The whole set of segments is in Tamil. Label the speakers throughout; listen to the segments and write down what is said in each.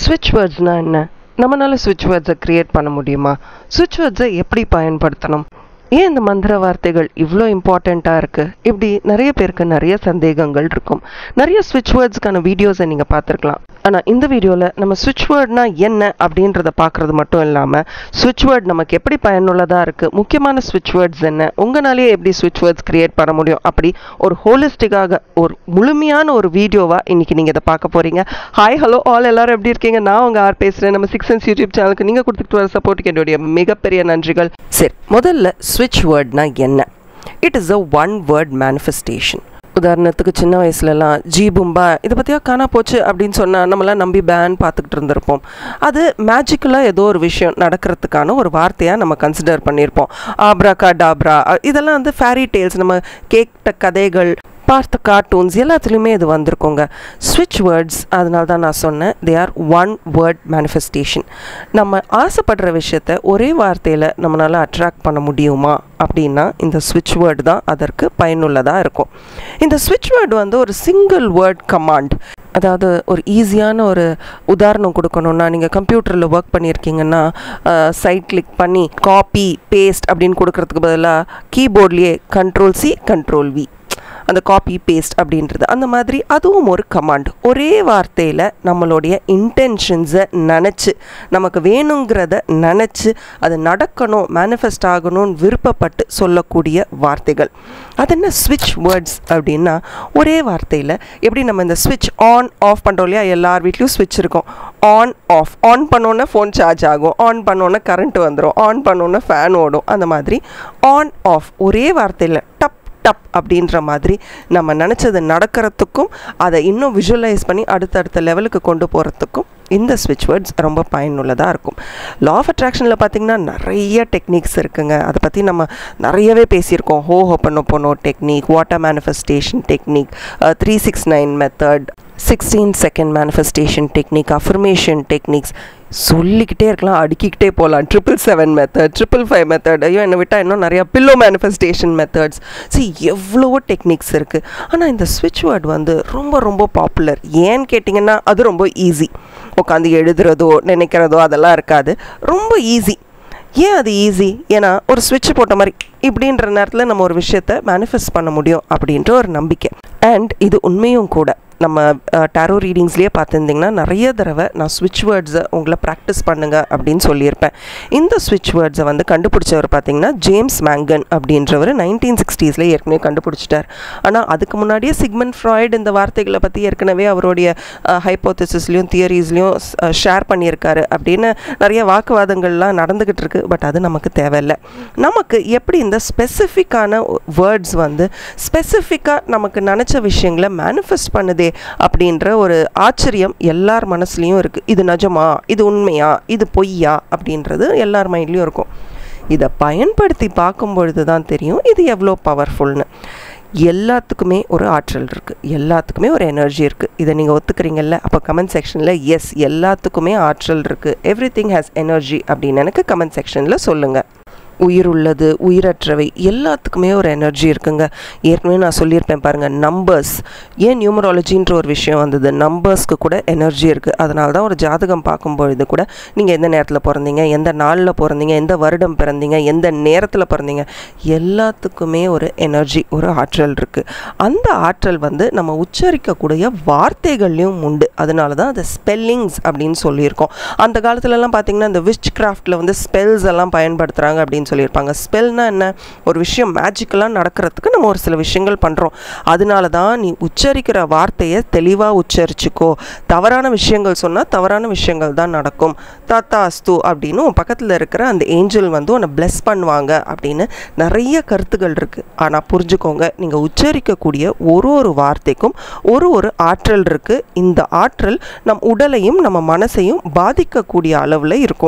Speaker 1: ஸ்விட்ச் வேர்ட்ஸ்னா என்ன நம்மளால ஸ்விட்ச் வேர்ட்ஸை கிரியேட் பண்ண முடியுமா ஸ்விட்ச் வேர்ட்ஸை எப்படி பயன்படுத்தணும் ஏன் இந்த மந்திர வார்த்தைகள் இவ்வளோ இம்பார்ட்டண்ட்டாக இருக்குது இப்படி நிறைய பேருக்கு நிறைய சந்தேகங்கள் இருக்கும் நிறைய ஸ்விட்ச் வேர்ட்ஸ்க்கான வீடியோஸை நீங்கள் பார்த்துருக்கலாம் ஆனால் இந்த வீடியோவில் நம்ம ஸ்விட்ச் வேர்ட்னா என்ன அப்படின்றத பார்க்குறது மட்டும் இல்லாமல் ஸ்விட்ச் வேர்ட் நமக்கு எப்படி பயனுள்ளதாக இருக்குது முக்கியமான ஸ்விட்ச் வேர்ட்ஸ் என்ன உங்களாலேயே எப்படி ஸ்விட்ச் வேர்ட்ஸ் கிரியேட் பண்ண முடியும் அப்படி ஒரு ஹோலிஸ்டிக்காக ஒரு முழுமையான ஒரு வீடியோவாக இன்னைக்கு நீங்கள் இதை பார்க்க போகிறீங்க ஹாய் ஹலோ ஆல் எல்லாரும் எப்படி இருக்கீங்க நான் உங்கள் ஆர் பேசுகிறேன் நம்ம சிக்ஸ் சென்ஸ் யூடியூப் சேனலுக்கு நீங்கள் கொடுத்துட்டு வர சப்போர்ட்டுக்கு என்னுடைய மிகப்பெரிய நன்றிகள் சரி முதல்ல ஸ்விட்ச் வேர்ட்னா என்ன it is a one word manifestation உதாரணத்துக்கு சின்ன வயசுலலாம் ஜி பும்பா இதை பற்றியா காணா போச்சு அப்படின்னு சொன்னால் நம்மளாம் நம்பி பேன் பார்த்துக்கிட்டு இருந்திருப்போம் அது மேஜிக்கலாக ஏதோ ஒரு விஷயம் நடக்கிறதுக்கான ஒரு வார்த்தையாக நம்ம கன்சிடர் பண்ணியிருப்போம் ஆப்ராக்கா டாப்ரா இதெல்லாம் வந்து ஃபேரி டேல்ஸ் நம்ம கேட்ட கதைகள் பார்த்த கார்ட்டூன்ஸ் எல்லாத்துலேயுமே இது வந்திருக்கோங்க ஸ்விட்ச் வேர்ட்ஸ் அதனால தான் நான் சொன்னேன் they are one word manifestation நம்ம ஆசைப்படுற விஷயத்த ஒரே வார்த்தையில் நம்மளால் அட்ராக்ட் பண்ண முடியுமா அப்படின்னா இந்த ஸ்விட்ச் வேர்டு தான் அதற்கு பயனுள்ளதாக இருக்கும் இந்த ஸ்விட்ச் வேர்டு வந்து ஒரு சிங்கிள் வேர்ட் கமாண்ட் அதாவது ஒரு ஈஸியான ஒரு உதாரணம் கொடுக்கணுன்னா நீங்கள் கம்ப்யூட்டரில் ஒர்க் பண்ணியிருக்கீங்கன்னா சைட் கிளிக் பண்ணி காப்பி பேஸ்ட் அப்படின்னு கொடுக்கறதுக்கு பதிலாக கீபோர்ட்லேயே கண்ட்ரோல் சி கண்ட்ரோல் வி அந்த காப்பி பேஸ்ட் அப்படின்றது அந்த மாதிரி அதுவும் ஒரு கமாண்ட் ஒரே வார்த்தையில் நம்மளுடைய இன்டென்ஷன்ஸை நினச்சி நமக்கு வேணுங்கிறத நினச்சி அது நடக்கணும் மேனிஃபெஸ்ட் ஆகணும்னு விருப்பப்பட்டு சொல்லக்கூடிய வார்த்தைகள் அது என்ன ஸ்விட்ச் வேர்ட்ஸ் அப்படின்னா ஒரே வார்த்தையில் எப்படி நம்ம இந்த ஸ்விட்ச் ஆன் ஆஃப் பண்ணுறோம் இல்லையா எல்லார் வீட்லேயும் ஸ்விட்ச் இருக்கும் ஆன் ஆஃப் ஆன் பண்ணோன்னே ஃபோன் சார்ஜ் ஆகும் ஆன் பண்ணோன்னே கரண்ட் வந்துடும் ஆன் பண்ணோன்னே ஃபேன் ஓடும் அந்த மாதிரி ஆன் ஆஃப் ஒரே வார்த்தையில் டப் டப் அப்படின்ற மாதிரி நம்ம நினச்சது நடக்கிறதுக்கும் அதை இன்னும் விஷுவலைஸ் பண்ணி அடுத்தடுத்த லெவலுக்கு கொண்டு போகிறதுக்கும் இந்த ஸ்விட்ச் வேர்ட்ஸ் ரொம்ப பயனுள்ளதாக இருக்கும் லா ஆஃப் அட்ராக்ஷனில் பார்த்திங்கன்னா நிறைய டெக்னிக்ஸ் இருக்குங்க அதை பற்றி நம்ம நிறையவே பேசியிருக்கோம் ஹோ ஹோப்பனோ போனோ technique water manifestation technique three six nine method sixteen second manifestation technique affirmation techniques சொல்லிக்கிட்டே இருக்கலாம் அடுக்கிக்கிட்டே போகலாம் triple seven method triple five method ஐயோ என்னை விட்டால் இன்னும் நிறையா பில்லோ மேனிஃபெஸ்டேஷன் மெத்தட்ஸ் சி எவ்வளவோ டெக்னிக்ஸ் இருக்குது ஆனால் இந்த ஸ்விட்ச் வேர்ட் வந்து ரொம்ப ரொம்ப பாப்புலர் ஏன்னு கேட்டிங்கன்னா அது ரொம்ப ஈஸி உட்காந்து எழுதுறதோ நினைக்கிறதோ அதெல்லாம் இருக்காது ரொம்ப ஈஸி ஏன் அது ஈஸி ஏன்னா ஒரு ஸ்விட்ச் போட்ட மாதிரி இப்படின்ற நேரத்தில் நம்ம ஒரு விஷயத்தை மேனிஃபெஸ்ட் பண்ண முடியும் அப்படின்ற ஒரு நம்பிக்கை அண்ட் இது உண்மையும் கூட நம்ம டேரோ ரீடிங்ஸ்லேயே பார்த்துருந்திங்கன்னா நிறைய தடவை நான் ஸ்விட்ச் வேர்ட்ஸை உங்களை ப்ராக்டிஸ் பண்ணுங்க அப்படின்னு சொல்லியிருப்பேன் இந்த ஸ்விட்ச் வேர்ட்ஸை வந்து கண்டுபிடிச்சவர் பார்த்தீங்கன்னா ஜேம்ஸ் மேங்கன் அப்படின்றவர் நைன்டீன் சிக்ஸ்டீஸில் ஏற்கனவே கண்டுபிடிச்சிட்டார் ஆனால் அதுக்கு முன்னாடியே சிக்மன் ஃப்ராய்டு இந்த வார்த்தைகளை பற்றி ஏற்கனவே அவருடைய ஹைப்போத்திசிஸ்லேயும் தியரிஸ்லேயும் ஷேர் பண்ணியிருக்காரு அப்படின்னு நிறைய வாக்குவாதங்கள்லாம் நடந்துக்கிட்டு இருக்கு பட் அது நமக்கு தேவையில்லை நமக்கு எப்படி இந்த ஸ்பெசிஃபிக்கான வேர்ட்ஸ் வந்து ஸ்பெசிஃபிக்காக நமக்கு நினச்ச விஷயங்களை மேனிஃபெஸ்ட் பண்ணுதே அப்படின்ற ஒரு ஆச்சரியம் எல்லார் மனசுலேயும் இருக்குது இது நிஜமா இது உண்மையா இது பொய்யா அப்படின்றது எல்லார் மைண்ட்லேயும் இருக்கும் இதை பயன்படுத்தி பார்க்கும் பொழுது தான் தெரியும் இது எவ்வளோ பவர்ஃபுல்னு எல்லாத்துக்குமே ஒரு ஆற்றல் இருக்குது எல்லாத்துக்குமே ஒரு எனர்ஜி இருக்குது இதை நீங்கள் ஒத்துக்கிறீங்கல்ல அப்போ கமெண்ட் செக்ஷனில் எஸ் எல்லாத்துக்குமே ஆற்றல் இருக்குது எவ்ரி திங் ஹேஸ் எனர்ஜி அப்படின்னு எனக்கு கமெண்ட் செக்ஷனில் சொல்லுங்கள் உயிர் உள்ளது உயிரற்றவை எல்லாத்துக்குமே ஒரு எனர்ஜி இருக்குங்க ஏற்கனவே நான் சொல்லியிருப்பேன் பாருங்கள் நம்பர்ஸ் ஏன் நியூமராலஜின்ற ஒரு விஷயம் வந்தது நம்பர்ஸ்க்கு கூட எனர்ஜி இருக்குது அதனால தான் ஒரு ஜாதகம் பார்க்கும்பொழுது கூட நீங்கள் எந்த நேரத்தில் பிறந்தீங்க எந்த நாளில் பிறந்தீங்க எந்த வருடம் பிறந்தீங்க எந்த நேரத்தில் பிறந்தீங்க எல்லாத்துக்குமே ஒரு எனர்ஜி ஒரு ஆற்றல் இருக்குது அந்த ஆற்றல் வந்து நம்ம உச்சரிக்கக்கூடிய வார்த்தைகள்லையும் உண்டு அதனால தான் அது ஸ்பெல்லிங்ஸ் அப்படின்னு சொல்லியிருக்கோம் அந்த காலத்துலலாம் பார்த்தீங்கன்னா இந்த விச் கிராஃப்டில் வந்து ஸ்பெல்ஸ் எல்லாம் பயன்படுத்துகிறாங்க அப்படின்னு சொல்லியிருப்பாங்க ஸ்பெல்னா என்ன ஒரு விஷயம் மேஜிக்கலாக நடக்கிறதுக்கு நம்ம ஒரு சில விஷயங்கள் பண்ணுறோம் அதனால தான் நீ உச்சரிக்கிற வார்த்தையை தெளிவாக உச்சரிச்சுக்கோ தவறான விஷயங்கள் சொன்னால் தவறான விஷயங்கள் தான் நடக்கும் தாத்தா அஸ்து அப்படின்னு உன் பக்கத்தில் இருக்கிற அந்த ஏஞ்சல் வந்து உன்னை பிளெஸ் பண்ணுவாங்க அப்படின்னு நிறைய கருத்துகள் இருக்குது ஆனால் புரிஞ்சுக்கோங்க நீங்கள் உச்சரிக்கக்கூடிய ஒரு ஒரு வார்த்தைக்கும் ஒரு ஒரு ஆற்றல் இருக்குது இந்த ஆற்றல் நம் உடலையும் நம்ம மனசையும் பாதிக்கக்கூடிய அளவில் இருக்கும்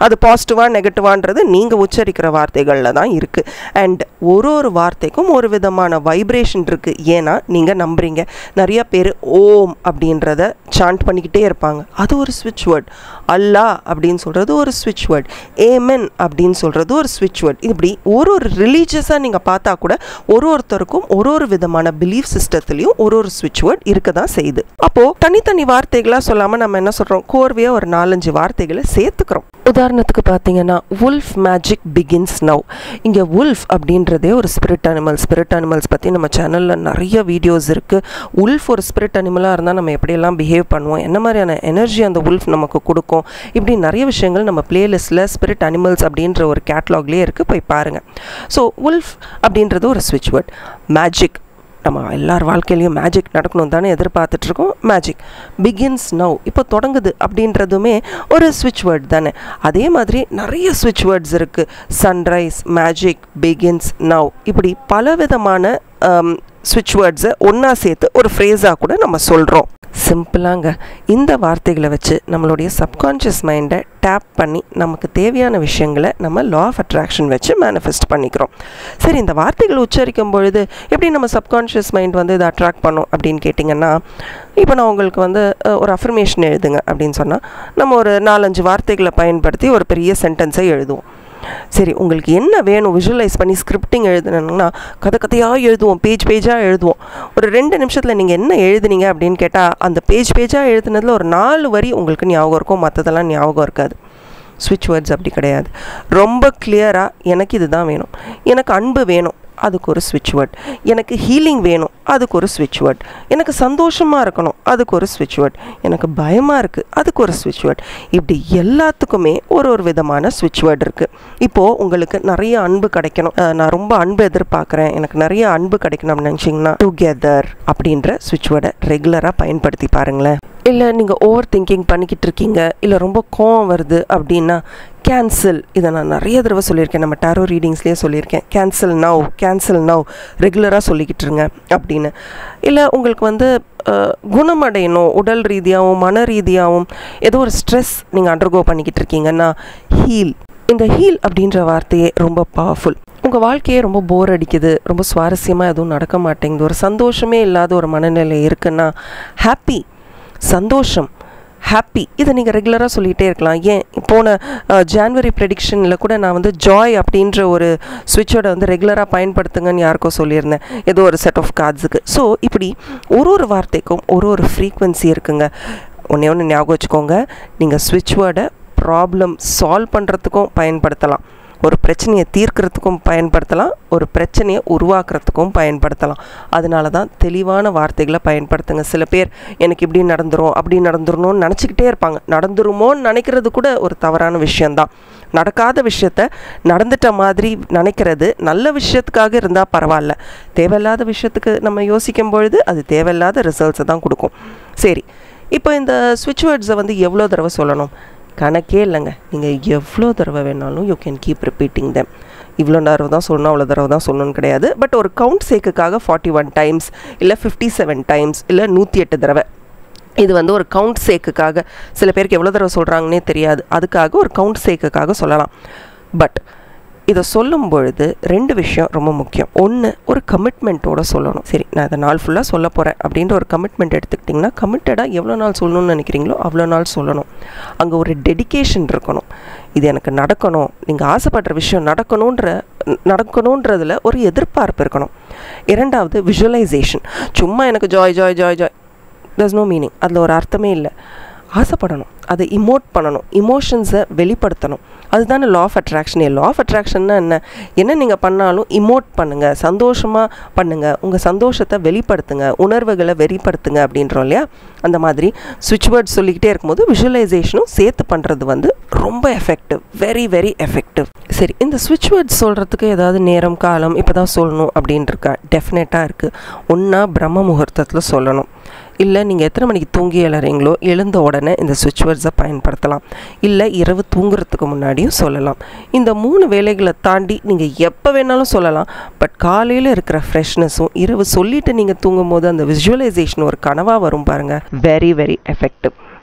Speaker 1: அது பாசிட்டிவாக நெகட்டிவான்றது நீங்கள் உச்சரிக்கிற வார்த்தைகளில் தான் இருக்குது அண்ட் ஒரு ஒரு வார்த்தைக்கும் ஒரு விதமான வைப்ரேஷன் இருக்குது ஏன்னா நீங்கள் நம்புறீங்க நிறைய பேர் ஓம் அப்படின்றத சாண்ட் பண்ணிக்கிட்டே இருப்பாங்க அது ஒரு ஸ்விட்ச் வேர்ட் அல்லா அப்படின்னு சொல்கிறது ஒரு ஸ்விட்ச் வேர்ட் ஏமென் அப்படின்னு சொல்கிறது ஒரு ஸ்விட்ச் வேர்ட் இப்படி ஒரு ஒரு ரிலீஜியஸாக நீங்கள் பார்த்தா கூட ஒரு ஒருத்தருக்கும் ஒரு ஒரு விதமான பிலீஃப் சிஸ்டத்துலேயும் ஒரு ஒரு ஸ்விட்ச் வேர்ட் இருக்க தான் செய்யுது அப்போது தனித்தனி வார்த்தைகளாக சொல்லாமல் நம்ம என்ன சொல்கிறோம் கோர்வையாக ஒரு நாலஞ்சு வார்த்தைகளை சேர்த்துக்கிறோம் உதாரணத்துக்கு பார்த்தீங்கன்னா உல்ஃப் மேஜிக் பிகின்ஸ் நவ் இங்கே உல்ஃப் அப்படின்றதே ஒரு ஸ்பிரிட் அனிமல் ஸ்பிரிட் அனிமல்ஸ் பற்றி நம்ம சேனலில் நிறைய வீடியோஸ் இருக்குது உல்ஃப் ஒரு ஸ்பிரிட் அனிமலாக இருந்தால் நம்ம எப்படியெல்லாம் பிஹேவ் பண்ணுவோம் என்ன மாதிரியான எனர்ஜி அந்த உல்ஃப் நமக்கு கொடுக்கும் இப்படி நிறைய விஷயங்கள் நம்ம பிளேலிஸ்ட்டில் ஸ்பிரிட் அனிமல்ஸ் அப்படின்ற ஒரு கேட்லாக்லேயே இருக்குது போய் பாருங்கள் ஸோ உல்ஃப் அப்படின்றது ஒரு ஸ்விட்ச் வேர்ட் மேஜிக் நம்ம எல்லார் வாழ்க்கையிலையும் மேஜிக் நடக்கணும் தானே எதிர்பார்த்துட்ருக்கோம் மேஜிக் பிகின்ஸ் நவ் இப்போ தொடங்குது அப்படின்றதுமே ஒரு ஸ்விட்ச் வேர்ட் தானே அதே மாதிரி நிறைய ஸ்விட்ச் வேர்ட்ஸ் இருக்குது சன்ரைஸ் மேஜிக் பிகின்ஸ் நவ் இப்படி பல விதமான ஸ்விட்ச் வேர்ட்ஸை ஒன்றா சேர்த்து ஒரு ஃப்ரேஸாக கூட நம்ம சொல்கிறோம் சிம்பிளாங்க இந்த வார்த்தைகளை வச்சு நம்மளுடைய சப்கான்ஷியஸ் மைண்டை டேப் பண்ணி நமக்கு தேவையான விஷயங்களை நம்ம லா ஆஃப் அட்ராக்ஷன் வச்சு மேனிஃபெஸ்ட் பண்ணிக்கிறோம் சரி இந்த வார்த்தைகள் உச்சரிக்கும் பொழுது எப்படி நம்ம சப்கான்ஷியஸ் மைண்ட் வந்து இதை அட்ராக்ட் பண்ணும் அப்படின்னு கேட்டிங்கன்னா இப்போ நான் உங்களுக்கு வந்து அஹ், ஒரு அஃபர்மேஷன் எழுதுங்க அப்படின்னு சொன்னால் நம்ம ஒரு நாலஞ்சு வார்த்தைகளை பயன்படுத்தி ஒரு பெரிய சென்டென்ஸை எழுதுவோம் சரி உங்களுக்கு என்ன வேணும் விஷுவலைஸ் பண்ணி ஸ்கிரிப்டிங் எழுதணுன்னா கதை கதையாக எழுதுவோம் பேஜ் பேஜாக எழுதுவோம் ஒரு ரெண்டு நிமிஷத்தில் நீங்கள் என்ன எழுதுனீங்க அப்படின்னு கேட்டால் அந்த பேஜ் பேஜாக எழுதுனதில் ஒரு நாலு வரி உங்களுக்கு ஞாபகம் இருக்கும் மற்றதெல்லாம் ஞாபகம் இருக்காது ஸ்விட்ச் வேர்ட்ஸ் அப்படி கிடையாது ரொம்ப கிளியராக எனக்கு இதுதான் வேணும் எனக்கு அன்பு வேணும் அதுக்கு ஒரு ஸ்விட்ச் வேர்ட் எனக்கு ஹீலிங் வேணும் அதுக்கு ஒரு ஸ்விட்ச் வேர்ட் எனக்கு சந்தோஷமாக இருக்கணும் அதுக்கு ஒரு ஸ்விட்ச் வேர்ட் எனக்கு பயமாக இருக்குது அதுக்கு ஒரு ஸ்விட்ச் வேர்ட் இப்படி எல்லாத்துக்குமே ஒரு ஒரு விதமான ஸ்விட்ச் வேர்ட் இருக்குது இப்போது உங்களுக்கு நிறைய அன்பு கிடைக்கணும் அஹ் நான் ரொம்ப அன்பு எதிர்பார்க்குறேன் எனக்கு நிறைய அன்பு கிடைக்கணும் அப்படின்னு நினச்சிங்கன்னா டுகெதர் அப்படின்ற ஸ்விட்ச் வேர்டை ரெகுலராக பயன்படுத்தி பாருங்களேன் இல்லை நீங்கள் ஓவர் திங்கிங் பண்ணிக்கிட்டு இருக்கீங்க இல்லை ரொம்ப கோவம் வருது அப்படின்னா கேன்சல் இதை நான் நிறைய தடவை சொல்லியிருக்கேன் நம்ம டாரோ ரீடிங்ஸ்லேயே சொல்லியிருக்கேன் கேன்சல் நவ் கேன்சல் நவ் ரெகுலராக சொல்லிக்கிட்டு இருங்க அப்படின்னு இல்லை உங்களுக்கு வந்து அஹ், குணமடையணும் உடல் ரீதியாகவும் மன ரீதியாகவும் ஏதோ ஒரு ஸ்ட்ரெஸ் நீங்கள் அண்டர்கோ பண்ணிக்கிட்டு இருக்கீங்கன்னா ஹீல் இந்த ஹீல் அப்படின்ற வார்த்தையே ரொம்ப பவர்ஃபுல் உங்கள் வாழ்க்கையே ரொம்ப போர் அடிக்குது ரொம்ப சுவாரஸ்யமாக எதுவும் நடக்க மாட்டேங்குது ஒரு சந்தோஷமே இல்லாத ஒரு மனநிலை இருக்குன்னா ஹாப்பி சந்தோஷம் ஹாப்பி இதை நீங்கள் ரெகுலராக சொல்லிகிட்டே இருக்கலாம் ஏன் போன ஜான்வரி ப்ரெடிக்ஷனில் கூட நான் வந்து ஜாய் அப்படின்ற ஒரு ஸ்விட்சோட வந்து ரெகுலராக பயன்படுத்துங்கன்னு யாருக்கோ சொல்லியிருந்தேன் ஏதோ ஒரு செட் ஆஃப் கார்ட்ஸுக்கு ஸோ இப்படி ஒரு ஒரு வார்த்தைக்கும் ஒரு ஒரு ஃப்ரீக்வன்சி இருக்குங்க ஒன்றே ஒன்று ஞாபகம் வச்சுக்கோங்க நீங்கள் ஸ்விட்ச் வேர்டை ப்ராப்ளம் சால்வ் பண்ணுறதுக்கும் பயன்படுத்தலாம் ஒரு பிரச்சனையை தீர்க்கறதுக்கும் பயன்படுத்தலாம் ஒரு பிரச்சனையை உருவாக்குறதுக்கும் பயன்படுத்தலாம் அதனால தான் தெளிவான வார்த்தைகளை பயன்படுத்துங்க சில பேர் எனக்கு இப்படி நடந்துரும் அப்படி நடந்துடணும்னு நினச்சிக்கிட்டே இருப்பாங்க நடந்துருமோன்னு நினைக்கிறது கூட ஒரு தவறான விஷயந்தான் நடக்காத விஷயத்த நடந்துட்ட மாதிரி நினைக்கிறது நல்ல விஷயத்துக்காக இருந்தால் பரவாயில்ல தேவையில்லாத விஷயத்துக்கு நம்ம யோசிக்கும் பொழுது அது தேவையில்லாத ரிசல்ட்ஸை தான் கொடுக்கும் சரி இப்போ இந்த ஸ்விட்ச் வேர்ட்ஸை வந்து எவ்வளோ தடவை சொல்லணும் கணக்கே இல்லைங்க நீங்கள் எவ்வளோ தடவை வேணாலும் you can keep repeating them இவ்வளோ தடவை தான் சொல்லணும் அவ்வளோ தடவை தான் சொல்லணும்னு கிடையாது பட் ஒரு கவுண்ட் சேக்குக்காக ஃபார்ட்டி ஒன் டைம்ஸ் இல்லை ஃபிஃப்டி செவன் டைம்ஸ் இல்லை நூற்றி எட்டு தடவை இது வந்து ஒரு கவுண்ட் சேக்குக்காக சில பேருக்கு எவ்வளோ தடவை சொல்கிறாங்கன்னே தெரியாது அதுக்காக ஒரு கவுண்ட் சேக்குக்காக சொல்லலாம் பட் இதை சொல்லும் பொழுது ரெண்டு விஷயம் ரொம்ப முக்கியம் ஒன்று ஒரு கமிட்மெண்ட்டோட சொல்லணும் சரி நான் இதை நாள் ஃபுல்லாக சொல்ல போகிறேன் அப்படின்ற ஒரு கமிட்மெண்ட் எடுத்துக்கிட்டிங்கன்னா கமிட்டடாக எவ்வளோ நாள் சொல்லணும்னு நினைக்கிறீங்களோ அவ்வளோ நாள் சொல்லணும் அங்கே ஒரு டெடிகேஷன் இருக்கணும் இது எனக்கு நடக்கணும் நீங்கள் ஆசைப்படுற விஷயம் நடக்கணுன்ற நடக்கணுன்றதுல ஒரு எதிர்பார்ப்பு இருக்கணும் இரண்டாவது விஷுவலைசேஷன் சும்மா எனக்கு joy joy joy joy thus no meaning அதில் ஒரு அர்த்தமே இல்லை ஆசைப்படணும் அதை இமோட் பண்ணணும் இமோஷன்ஸை வெளிப்படுத்தணும் அதுதானே லா ஆஃப் அட்ராக்ஷனே லா ஆஃப் அட்ராக்ஷன்னா என்ன என்ன நீங்கள் பண்ணாலும் இமோட் பண்ணுங்கள் சந்தோஷமாக பண்ணுங்கள் உங்கள் சந்தோஷத்தை வெளிப்படுத்துங்க உணர்வுகளை வெளிப்படுத்துங்க அப்படின்றோம் இல்லையா அந்த மாதிரி ஸ்விட்ச் வேர்ட்ஸ் சொல்லிக்கிட்டே இருக்கும்போது விஷுவலைசேஷனும் சேர்த்து பண்ணுறது வந்து ரொம்ப எஃபெக்டிவ் வெரி வெரி எஃபெக்டிவ் சரி இந்த ஸ்விட்ச் வேர்ட்ஸ் சொல்கிறதுக்கு ஏதாவது நேரம் காலம் இப்போ தான் சொல்லணும் அப்படின்னு இருக்கா டெஃபினட்டாக இருக்குது ஒன்றா பிரம்ம முகூர்த்தத்தில் சொல்லணும் இல்லை நீங்கள் எத்தனை மணிக்கு தூங்கி எழறீங்களோ எழுந்த உடனே இந்த ஸ்விட்ச் வேர்ட்ஸை பயன்படுத்தலாம் இல்லை இரவு தூங்குறதுக்கு முன்னாடியும் சொல்லலாம் இந்த மூணு வேலைகளை தாண்டி நீங்கள் எப்போ வேணாலும் சொல்லலாம் பட் காலையில் இருக்கிற ஃப்ரெஷ்னஸும் இரவு சொல்லிட்டு நீங்கள் தூங்கும் போது அந்த விஷுவலைசேஷன் ஒரு கனவாக வரும் பாருங்கள் வெரி வெரி எஃபெக்டிவ்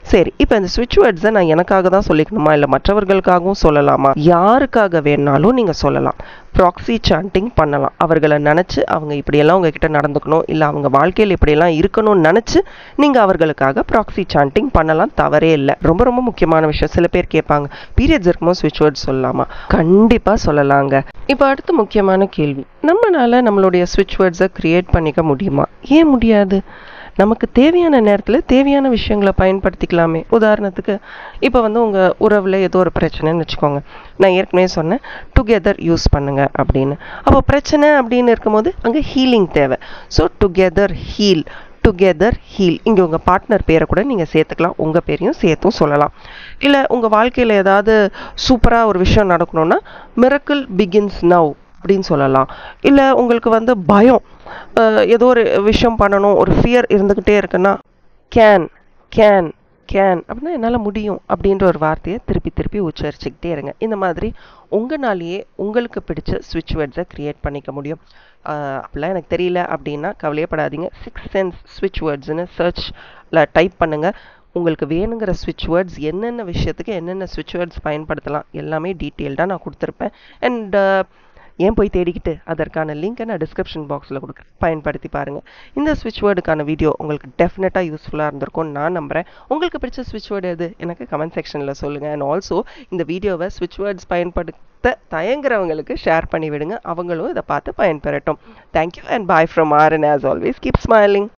Speaker 1: சரி இப்போ இந்த ஸ்விட்ச் வேர்ட்ஸை நான் எனக்காக தான் சொல்லிக்கணுமா இல்லை மற்றவர்களுக்காகவும் சொல்லலாமா யாருக்காக வேணாலும் நீங்கள் சொல்லலாம் ப்ராக்ஸி சாண்டிங் பண்ணலாம் அவர்களை நினச்சி அவங்க இப்படியெல்லாம் உங்ககிட்ட நடந்துக்கணும் இல்லை அவங்க வாழ்க்கையில் இப்படியெல்லாம் இருக்கணும்னு நினச்சி நீங்கள் அவர்களுக்காக ப்ராக்ஸி சாண்டிங் பண்ணலாம் தவறே இல்லை ரொம்ப ரொம்ப முக்கியமான விஷயம் சில பேர் கேட்பாங்க பீரியட்ஸ் இருக்கும்போது ஸ்விட்ச் வேர்ட்ஸ் சொல்லலாமா கண்டிப்பாக சொல்லலாங்க இப்போ அடுத்து முக்கியமான கேள்வி நம்மளால நம்மளுடைய ஸ்விட்ச் வேர்ட்ஸை க்ரியேட் பண்ணிக்க முடியுமா ஏன் முடியாது நமக்கு தேவையான நேரத்தில் தேவையான விஷயங்களை பயன்படுத்திக்கலாமே உதாரணத்துக்கு இப்போ வந்து உங்கள் உறவில் ஏதோ ஒரு பிரச்சனைன்னு வச்சுக்கோங்க நான் ஏற்கனவே சொன்னேன் டுகெதர் யூஸ் பண்ணுங்க அப்படின்னு அப்போ பிரச்சனை அப்படின்னு இருக்கும்போது அங்கே ஹீலிங் தேவை so together heal together heal இங்கே உங்கள் பார்ட்னர் பேரை கூட நீங்கள் சேர்த்துக்கலாம் உங்கள் பேரையும் சேர்த்தும் சொல்லலாம் இல்லை உங்கள் வாழ்க்கையில் ஏதாவது சூப்பராக ஒரு விஷயம் நடக்கணும்னா மிரக்கிள் பிகின்ஸ் நவ் அப்படின்னு சொல்லலாம் இல்லை உங்களுக்கு வந்து பயம் ஏதோ ஒரு விஷயம் பண்ணணும் ஒரு ஃபியர் இருந்துக்கிட்டே இருக்குன்னா கேன் கேன் கேன் அப்படின்னா என்னால் முடியும் அப்படின்ற ஒரு வார்த்தையை திருப்பி திருப்பி உச்சரிச்சுக்கிட்டே இருங்க இந்த மாதிரி உங்களாலேயே உங்களுக்கு பிடிச்ச ஸ்விட்ச் வேர்ட்ஸை க்ரியேட் பண்ணிக்க முடியும் அப்படிலாம் எனக்கு தெரியல அப்படின்னா கவலையப்படாதீங்க சிக்ஸ் சென்ஸ் ஸ்விட்ச் வேர்ட்ஸ்னு சர்ச்சில் டைப் பண்ணுங்கள் உங்களுக்கு வேணுங்கிற ஸ்விட்ச் வேர்ட்ஸ் என்னென்ன விஷயத்துக்கு என்னென்ன ஸ்விட்ச் வேர்ட்ஸ் பயன்படுத்தலாம் எல்லாமே டீட்டெயில்டாக நான் கொடுத்துருப்பேன் அண்ட் ஏன் போய் தேடிக்கிட்டு அதற்கான லிங்க்கை நான் டிஸ்கிரிப்ஷன் பாக்ஸில் கொடுக்குறேன் பயன்படுத்தி பாருங்கள் இந்த ஸ்விட்ச் வேர்டுக்கான வீடியோ உங்களுக்கு டெஃபினட்டாக யூஸ்ஃபுல்லாக இருந்திருக்கும்னு நான் நம்புகிறேன் உங்களுக்கு பிடிச்ச ஸ்விட்ச் வேர்டு எது எனக்கு கமெண்ட் செக்ஷனில் சொல்லுங்கள் அண்ட் ஆல்சோ இந்த வீடியோவை ஸ்விட்ச் வேர்ட்ஸ் பயன்படுத்த தயங்குறவங்களுக்கு ஷேர் பண்ணி விடுங்க அவங்களும் இதை பார்த்து பயன்பெறட்டும் thank you and bye from R and as always keep smiling